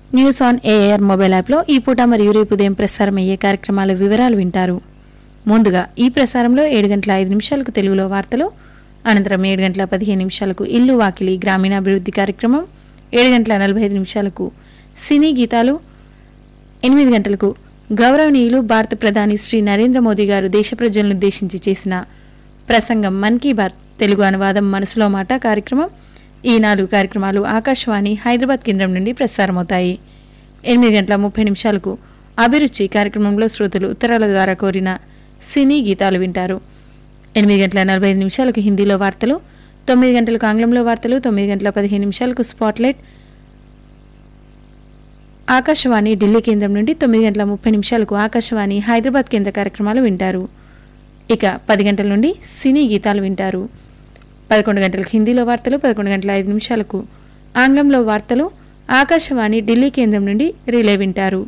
news on AR mobile యాప్లో ఈ పూట మరియు రేపు ఉదయం ప్రసారమయ్యే కార్యక్రమాల వివరాలు వింటారు ముందుగా ఈ ప్రసారంలో ఏడు గంటల ఐదు నిమిషాలకు తెలుగులో వార్తలు అనంతరం ఏడు గంటల పదిహేను నిమిషాలకు ఇల్లు వాకిలి గ్రామీణాభివృద్ధి కార్యక్రమం ఏడు గంటల నలభై ఐదు నిమిషాలకు సినీ గీతాలు ఎనిమిది గంటలకు గౌరవనీయులు భారత ప్రధాని శ్రీ నరేంద్ర మోదీ గారు దేశ ప్రజలను ఉద్దేశించి చేసిన ప్రసంగం మన్ కీ బాత్ తెలుగు అనువాదం మనసులో మాట కార్యక్రమం ఈ నాలుగు కార్యక్రమాలు ఆకాశవాణి హైదరాబాద్ కేంద్రం నుండి ప్రసారమవుతాయి ఎనిమిది గంటల ముప్పై నిమిషాలకు అభిరుచి కార్యక్రమంలో శ్రోతలు ఉత్తరాల ద్వారా కోరిన సినీ గీతాలు వింటారు ఎనిమిది గంటల నలభై ఐదు నిమిషాలకు హిందీలో వార్తలు తొమ్మిది గంటలకు ఆంగ్లంలో వార్తలు తొమ్మిది గంటల పదిహేను నిమిషాలకు స్పాట్లైట్ ఆకాశవాణి ఢిల్లీ కేంద్రం నుండి తొమ్మిది గంటల ముప్పై నిమిషాలకు ఆకాశవాణి హైదరాబాద్ కేంద్ర కార్యక్రమాలు వింటారు ఇక పది గంటల నుండి సినీ గీతాలు వింటారు పదకొండు గంటలకు హిందీలో వార్తలు పదకొండు గంటల ఐదు నిమిషాలకు ఆంగ్లంలో వార్తలు ఆకాశవాణి ఢిల్లీ కేంద్రం నుండి రిలే వింటారు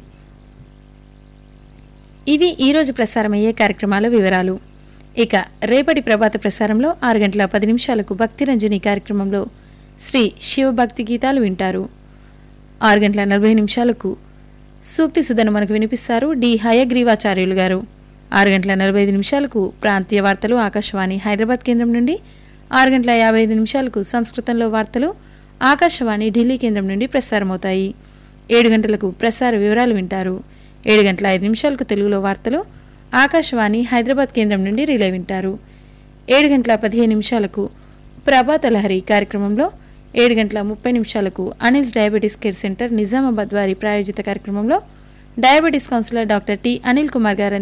ఇవి ఈరోజు ప్రసారమయ్యే కార్యక్రమాల వివరాలు ఇక రేపటి ప్రభాత ప్రసారంలో ఆరు గంటల పది నిమిషాలకు భక్తి రంజని కార్యక్రమంలో శ్రీ శివభక్తి గీతాలు వింటారు ఆరు గంటల నలభై నిమిషాలకు సూక్తి సుధను మనకు వినిపిస్తారు డి హయగ్రీవాచార్యులు గారు ఆరు గంటల నలభై ఐదు నిమిషాలకు ప్రాంతీయ వార్తలు ఆకాశవాణి హైదరాబాద్ కేంద్రం నుండి ఆరు గంటల యాభై ఐదు నిమిషాలకు సంస్కృతంలో వార్తలు ఆకాశవాణి ఢిల్లీ కేంద్రం నుండి ప్రసారమవుతాయి ఏడు గంటలకు ప్రసార వివరాలు వింటారు ఏడు గంటల ఐదు నిమిషాలకు తెలుగులో వార్తలు ఆకాశవాణి హైదరాబాద్ కేంద్రం నుండి రిలే వింటారు ఏడు గంటల పదిహేను నిమిషాలకు ప్రభాత లహరి కార్యక్రమంలో ఏడు గంటల ముప్పై నిమిషాలకు Anil's diabetes care centre Nizamabad వారి ప్రాయోజిత కార్యక్రమంలో diabetes counsellor doctor T Anil Kumar గారు